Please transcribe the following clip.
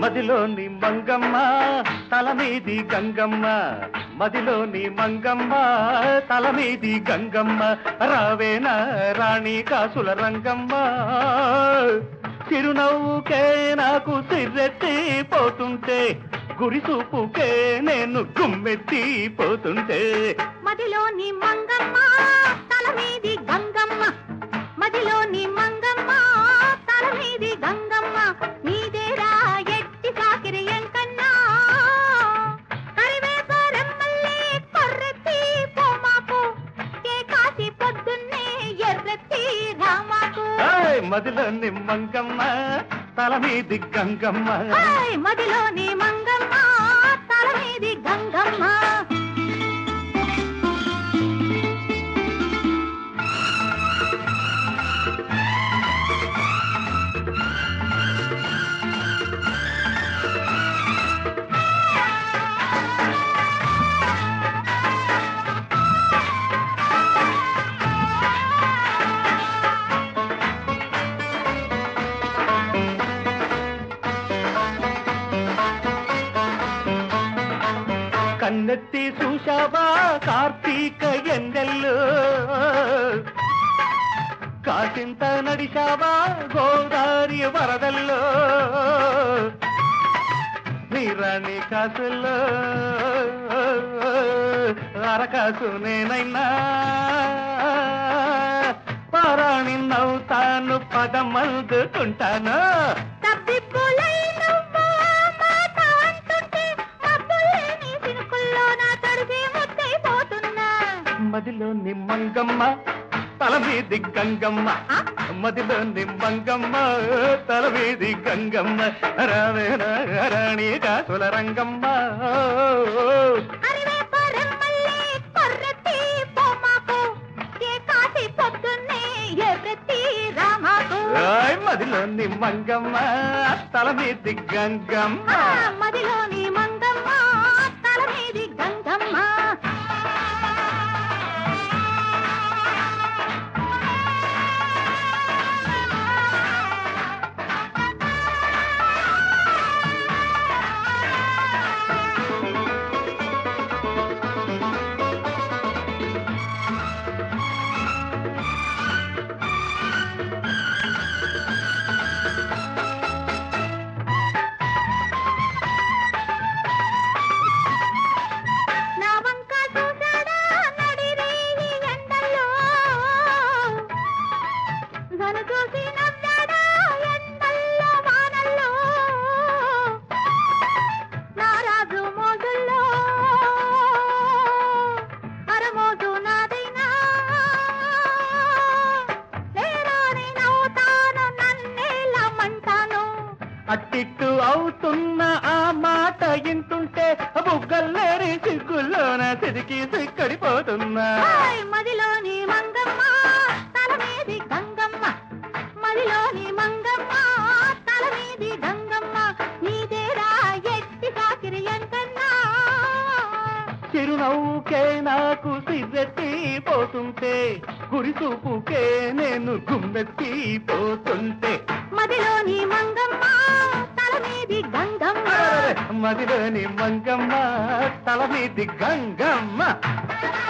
మదిలోని మంగమ్మ తల మీది గంగమ్మ మదిలోని మంగమ్మ తల మీది గంగమ్మ రావేనా రాణి కాసుల రంగమ్మ చిరునవ్వుకే నాకు సిర్రెత్తి పోతుంటే గురిసూపుకే నేను గుమ్మెత్తి పోతుంటే మదిలోని మంగమ్మ తల మీది గంగమ్మ మదిలోని మంగమ్మ తల మీది గంగమ్మ నీదేరా ఎట్టి సాకిరి ఎంకన్నా కరివేప రెమ్మల్లే కొర్రెత్తి పోమాకు ఏ కాసి పొద్దున్నే ఎర్రెత్తి రామాకు ఏయ్, మదిలోని మంగమ్మ తల మీది గంగమ్మ హాయ్ మదిలోని మంగమ్మ తల మీది గంగమ్మ కన్నెత్తి చూశావా కార్తీక ఎండల్లో కాసింత నడిశావా గోదారి వరదల్లో నీరాణి కాసుల్లో అరకాసు నేనైనా పారాణి నవ్వుతాను పదమందుకుంటాను తప్పిప్పులై నువ్వు మాట అంటుంటే మబ్బులేని సినుకుల్లో నా తడిసి ముద్దైపోతున్నా మదిలో నిమ్మంగమ్మ తల మీది గంగమ్మ ఆ? మదిలో నిమ్మంగమ్మ తల మీది గంగమ్మ రావే రాణి కాసుల రంగమ్మ అరివేప రెమ్మల్లే కొర్రెత్తి పోమాకు ఏ కాసి పొద్దున్నే ఎర్రెత్తి రామాకు ఓయ్ మదిలో నిమ్మంగమ్మ తల మీది గంగమ్మ ఆ, మదిలోని మంగమ్మ తల మీది గంగమ్మ నా వంక చూసాడా నడిరేయి ఎండల్లో నన్ను చూసి నవ్వాడా ఎండల్లో వానల్లో నా రాజు మోజుల్లో అరమోజు నాదైనా నేరాని నవ్వుతాను నన్నేలమంటాను అట్టిట్టు అవుతున్న ఆ మాట ఇంటుంటే బుగ్గల్లేరి సిగ్గుల్లోన సిరికి సిక్కడిపోతున్నా హాయ్ మదిలోని మంగమ్మ తల మీది గంగమ్మ మదిలోని మంగమ్మ తల మీది గంగమ్మ నీదేరా ఎట్టి సాకిరి ఎంకన్నా చిరునవ్వుకే నాకు సిగ్గెత్తి పోతుంటే గురిసూపుకే నేను గుమ్మెత్తి పోతుంటే మదిలోని మంగమ్మ తల మీది గంగమ్మ మదిలోని మంగమ్మ తల మీది గంగమ్మ